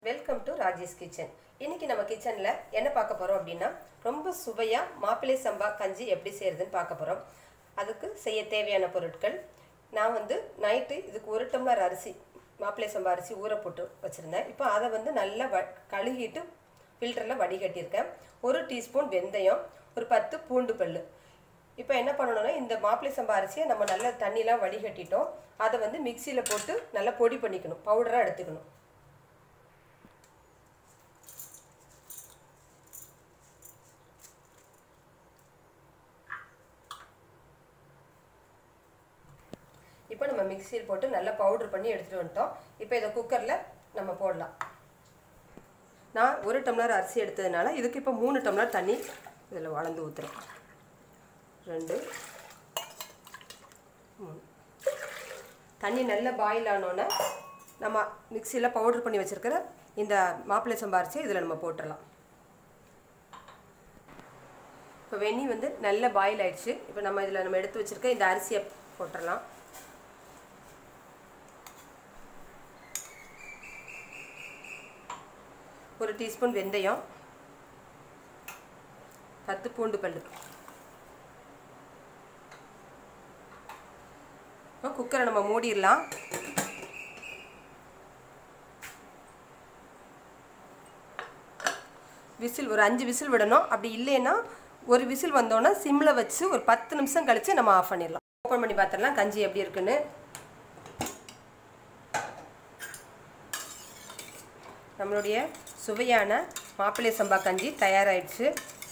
welcome to Rajesh kitchen இன்னைக்கு நம்ம கிச்சனில் என்ன பார்க்க போகிறோம் அப்படின்னா ரொம்ப சுவையாக மாப்பிள்ளை சம்பா கஞ்சி எப்படி செய்யறதுன்னு பார்க்க போகிறோம் அதுக்கு செய்ய தேவையான பொருட்கள் நான் வந்து நைட்டு இதுக்கு ஒரு டம்ளர் அரிசி மாப்பிள்ளை சம்பா அரிசி ஊற போட்டு வச்சுருந்தேன் இப்போ அதை வந்து நல்லா வ கழுகிட்டு ஃபில்டரில் வடிகட்டியிருக்கேன் ஒரு டீஸ்பூன் வெந்தயம் ஒரு பத்து பூண்டு பல் இப்போ என்ன பண்ணணும்னா இந்த மாப்பிள்ளை சம்பா அரிசியை நம்ம நல்லா தண்ணிலாம் வடிகட்டிட்டோம் அதை வந்து மிக்சியில் போட்டு நல்லா பொடி பண்ணிக்கணும் பவுடராக எடுத்துக்கணும் இப்போ நம்ம மிக்சியில் போட்டு நல்லா பவுடர் பண்ணி எடுத்துகிட்டு வந்துட்டோம் இப்போ இதை குக்கரில் நம்ம போடலாம் நான் ஒரு டம்ளர் அரிசி எடுத்ததுனால இதுக்கு இப்போ மூணு டம்ளர் தண்ணி இதில் வளர்ந்து ஊற்றுறேன் ரெண்டு மூணு தண்ணி நல்லா பாயில் ஆனோன்னே நம்ம மிக்சியில் பவுடர் பண்ணி வச்சுருக்கிற இந்த மாப்பிள்ளை சம்பா அரிசியை இதில் நம்ம போட்டுடலாம் இப்போ வெந்நி வந்து நல்ல பாயில் ஆயிடுச்சு இப்போ நம்ம இதில் நம்ம எடுத்து வச்சுருக்க இந்த அரிசியை போட்டுடலாம் ஒரு டீஸ்பூன் வெந்தயம் பத்து பூண்டு பல்லு இப்போ குக்கரை நம்ம மூடிடலாம் விசில் ஒரு அஞ்சு விசில் விடணும் அப்படி இல்லைன்னா ஒரு விசில் வந்தோன்னா சிம்மில் வச்சு ஒரு பத்து நிமிஷம் கழித்து நம்ம ஆஃப் பண்ணிடலாம் ஓப்பன் பண்ணி பார்த்துடலாம் கஞ்சி எப்படி இருக்குன்னு நம்மளுடைய சுவையான மாப்பிள்ளை சம்பா கஞ்சி தயாராகிடுச்சு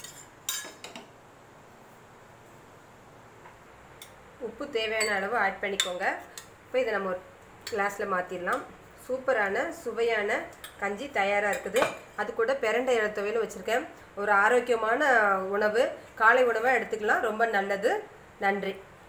உப்பு தேவையான அளவு ஆட் பண்ணிக்கோங்க இப்போ இதை நம்ம ஒரு கிளாஸில் மாற்றிடலாம் சூப்பரான சுவையான கஞ்சி தயாராக இருக்குது அது கூட பிரண்டை துவையில் வச்சுருக்கேன் ஒரு ஆரோக்கியமான உணவு காலை உணவாக எடுத்துக்கலாம் ரொம்ப நல்லது நன்றி